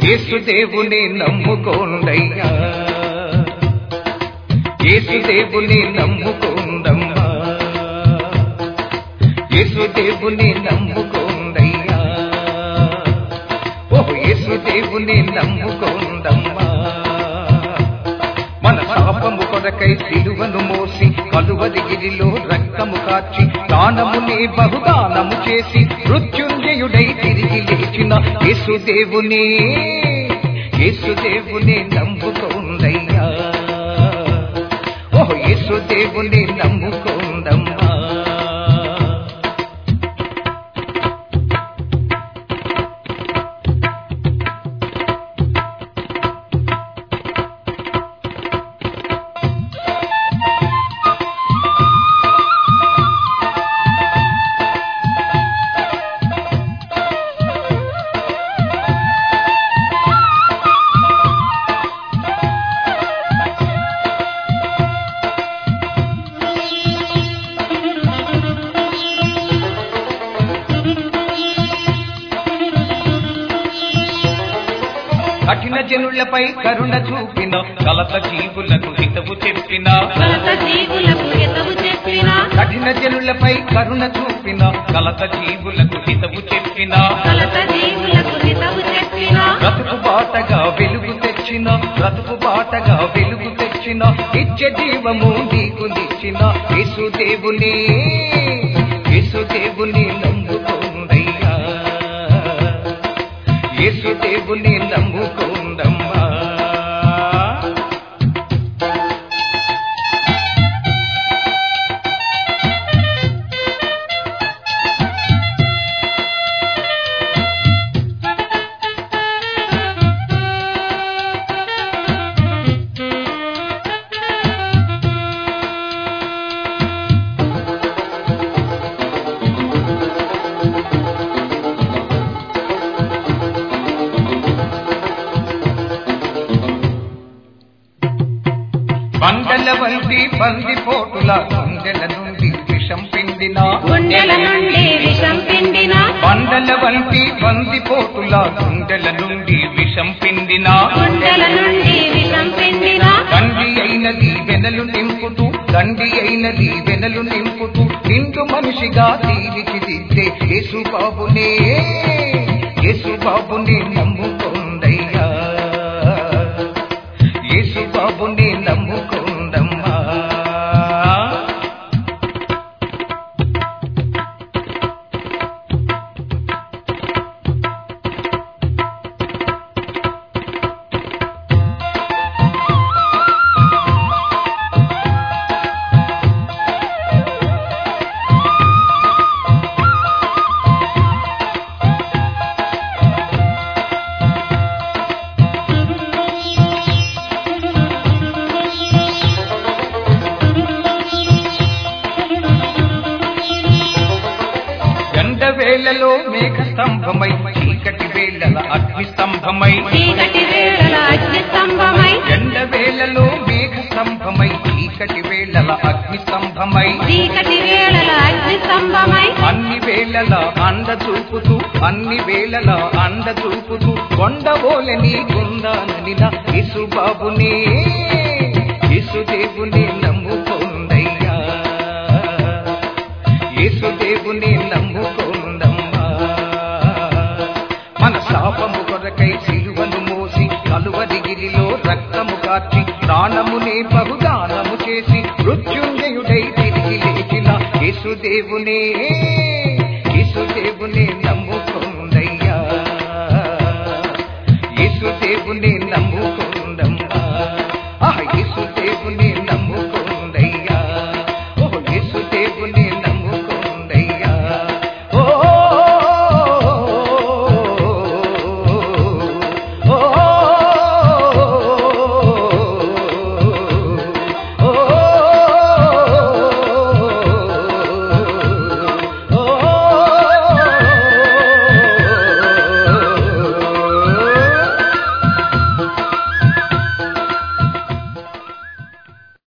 యేసుదేవుని నమ్ముకోండయ్యా యేసుదేవుని నమ్ముకోండమ్మా యేసుదేవుని నమ్ముకోండయ్యా ఓ యేసుదేవుని నమ్ముకోండమ్మా మన శాపము కొరకై సిలువను మోసి కలువది గిరిలో రక్తము కార్చి దానముని బహుదానము చేసి మృత్యుంజయుడై తిరిగి లేచిన యేసుదేవుని యేసుదేవుని నమ్ముకోండయ్యా ఓ యేసుదేవుని నమ్ముకోండమ్మా కఠిన జనులపై కరుణ చూపిన కలత జీవులకు హితవు చెప్పిన కలత జీవులకు హితవు చెప్పిన కఠిన జనులపై కరుణ చూపిన కలత జీవులకు హితవు చెప్పిన కలత జీవులకు హితవు చెప్పిన బ్రతుకు బాటగా వెలుగు తెచ్చిన బ్రతుకు బాటగా వెలుగు తెచ్చిన నిత్య జీవము నీకు నిచ్చిన యేసుదేవుని యేసుదేవుని నమ్ముకోండయ్యా యేసుదేవుని నమ్ముకోండమ్మా బండల వంటి బంది పోటుల గుండెల నుండి విషం పిండిన గుండెల నుండి విషం పిండిన బండల వంటి బంది పోటుల గుండెల నుండి విషం పిండిన గుండెల నుండి విషం పిండిన తండ్రి అయినది వెనలు నింపుతూ తండ్రి అయినది వెనలు నింపుతూ నిండు మనిషిగా తీర్చిదిద్దే యేసుబాబునే యేసుబాబుని నమ్ముకోండయ్యా యేసుబాబుని నమ్ముకోండమ్మా ఎండ వేళలో మేఘ స్తంభమై చీకటి వేళల అగ్ని స్తంభమై చీకటి వేళల అగ్ని స్తంభమై ఎండ వేళలో మేఘ స్తంభమై చీకటి వేళల అగ్ని స్తంభమై చీకటి వేళల అగ్ని స్తంభమై అన్ని వేళల అండ చూపుతూ అన్ని వేళల అండ చూపుతూ కొండబోలని కొందాననిన యేసుబాబునే యేసుదేవుని నమ్ముకోండయ్యా యేసుదేవుని నమ్ముకోండమ్మా మన శాపము కొరకై సిలువను మోసి కలువరిగిరిలో రక్తము కార్చి ప్రాణమునే బహుదానము చేసి మృత్యుంజయుడై తిరిగి లేచిన యేసుదేవునే యేసుదేవుని నమ్ముకోండయ్యా యేసుదేవుని